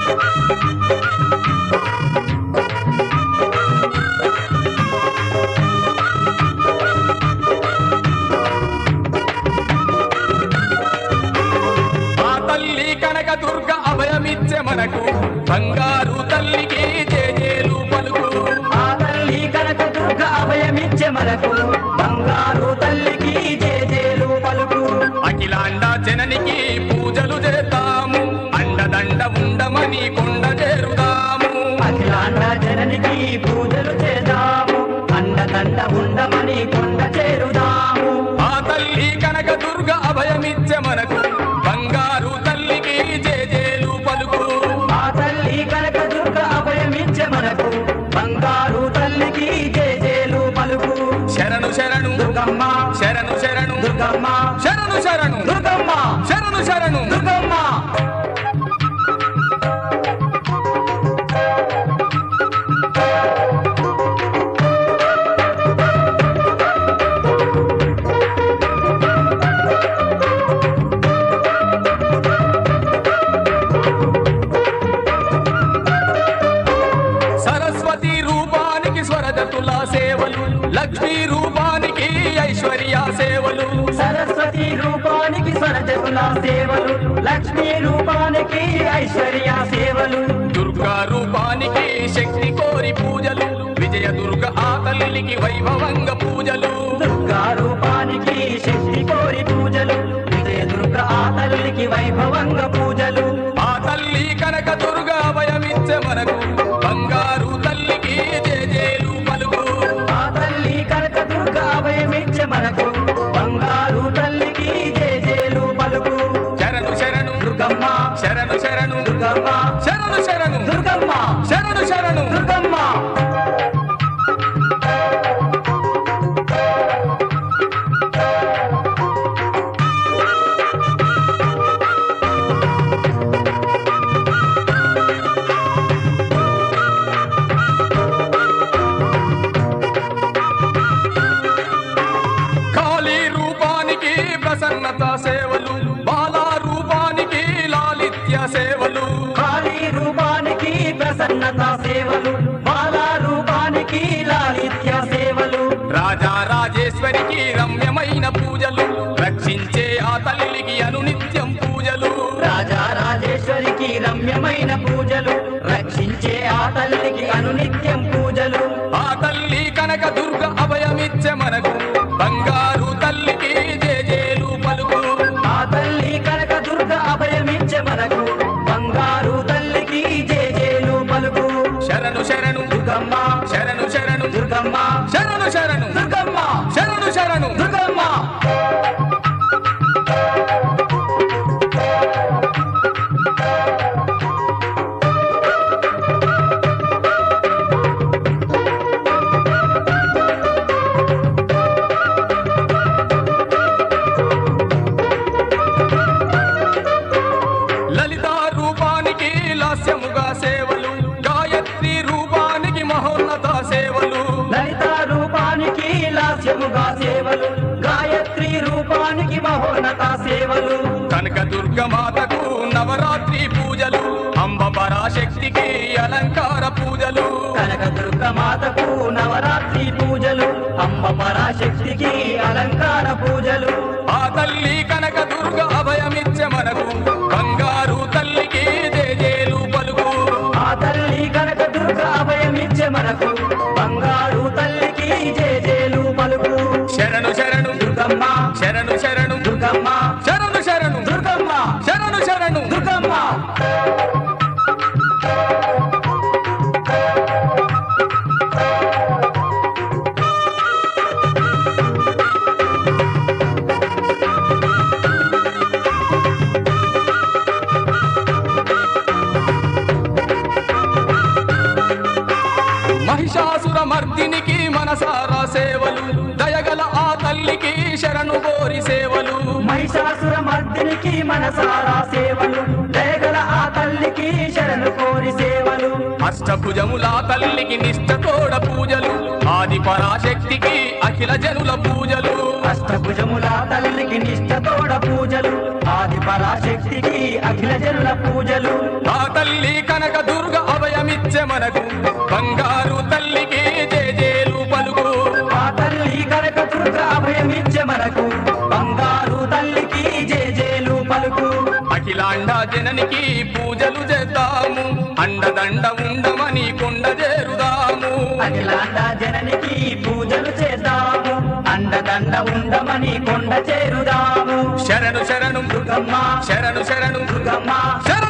ఆ తల్లి కనక దుర్గ అభయమిచ్చే మనకు బంగారు తల్లికి జేజేలు పలుకు ఆ తల్లి కనక దుర్గ అభయమిచ్చే మనకు బంగారు తల్లికి జేజేలు పలుకు అఖిలాండ జననికి పూజలు చేస్తాము అండదండ ఉండమని కొండ చేరుదాము అఖిలాండ జననికి పూజలు చేద్దాము అండదండ ఉండమని కొండ చేరుదాము ఆ తల్లి కనక దుర్గ అభయమిచ్చే మనకు బంగారు తల్లికి జేజేలు పలుకు ఆ తల్లి కనక దుర్గ అభయమిచ్చే మనకు బంగారు తల్లికి జేజేలు పలుకు శరణు శరణు దుర్గమ్మ శరణు శరణు దుర్గమ్మ శరణు శరణు దుర్గమ్మ శరణు శరణు దుర్గమ్మ సరస్వతి రూపానికి స్వరజతుల సేవలు లక్ష్మీ రూపానికి ఐశ్వర్య సేవలు సరస్వతి రూపానికి స్వరజతుల సేవలు లక్ష్మీ రూపానికి ఐశ్వర్య సేవలు దుర్గా రూపానికి శక్తి కోరి పూజలు విజయ దుర్గ ఆ తల్లికి వైభవంగ పూజలు దుర్గా రూపానికి శక్తి కోరి పూజలు విజయ దుర్గ ఆ తల్లికి వైభవంగ పూజలు ఆ తల్లి కనక దుర్గ భయమిచ్చే మనకు బంగారు తల్లికి జేజేలు పలుకు ఆ తల్లి కనక దుర్గ అభయమిచ్చే మనకు బంగారు తల్లికి జేజేలు పలుకు శరణు శరణు దుర్గమ్మ శరణు శరణు దుర్గమ్మ శరణు శరణు దుర్గమ్మ శరణు శరణు దుర్గమ్మ కాళీ రూపానికి ప్రసన్నత సేవలు బాలా రూపానికి లాలిత్య సేవలు కాళీ రూపానికి ప్రసన్నత సేవలు బాలా రూపానికి లాలిత్య సేవలు రాజా రాజేశ్వరికి రమ్యమైన పూజలు రక్షించే ఆ తల్లికి అనునిత్యం పూజలు రాజా రాజేశ్వరికి రమ్యమైన పూజలు రక్షించే ఆ తల్లికి అనునిత్యం పూజలు ఆ తల్లి కనక దుర్గ అభయమిచ్చే మనకు బంగారు తల్లికి జేజేలు పలుకు ఆ తల్లి కనక దుర్గ అభయమిచ్చే మనకు బంగారు తల్లికి జేజేలు పలుకు శరణు శరణు దుర్గమ్మ శరణు శరణు దుర్గమ్మ శరణు శరణు దుర్గమ్మ శరణు శరణు దుర్గమ్మ లలిత రూపానికి లాస్యముగా సేవలు గాయత్రి రూపానికి మహోన్నత సేవలు లలిత రూపానికి లాస్యముగా సేవలు గాయత్రి రూపానికి మహోన్నత సేవలు కనక దుర్గ మాతకు నవరాత్రి పూజలు అంబ పరాశక్తికి అలంకార పూజలు కనక దుర్గ మాతకు నవరాత్రి పూజలు అమ్మ పరాశక్తికి అలంకార పూజలు ఆ తల్లి కనక దుర్గ అభయమిచ్చే మనకు బంగారు తల్లికి జేజేలు పలుకు ఆ తల్లి కనక దుర్గ అభయమిచ్చే మనకు బంగారు తల్లికి జేజేలు పలుకు శరణు శరణు దుర్గమ్మ శరణు శరణు దుర్గమ్మ శరణు శరణు దుర్గమ్మ శరణు శరణు దుర్గమ్మ మహిషాసుర మర్దినికి మనసారా సేవలు దయగల ఆ తల్లికి శరణు కోరి సేవలు మహిషాసుర మర్దినికి మనసారా సేవలు దయగల ఆ తల్లికి శరణు కోరి సేవలు అష్టభుజముల తల్లికి నిష్ఠతోడ పూజలు ఆది పరాశక్తికి అఖిల జనుల పూజలు అష్టభుజముల తల్లికి నిష్టతోడ పూజలు ఆది పరాశక్తికి అఖిల జనుల పూజలు ఆ తల్లి కనక దుర్గ అభయమిచ్చే మనకు బంగారు తల్లికి జేజేలు పలుకు ఆ తల్లి కనక దుర్గ అభయమిచ్చే మనకు బంగారు తల్లికి జేజేలు పలుకు అఖిలాండ జననికి పూజలు చేద్దాము అండదండ ఉండమని కొండ చేరుదాము అఖిలాండ జననికి పూజలు చేద్దాము అండదండ ఉండమని కొండ చేరుదాము శరణు శరణు దుర్గమ్మ శరణు శరణు దుర్గమ్మ శరణు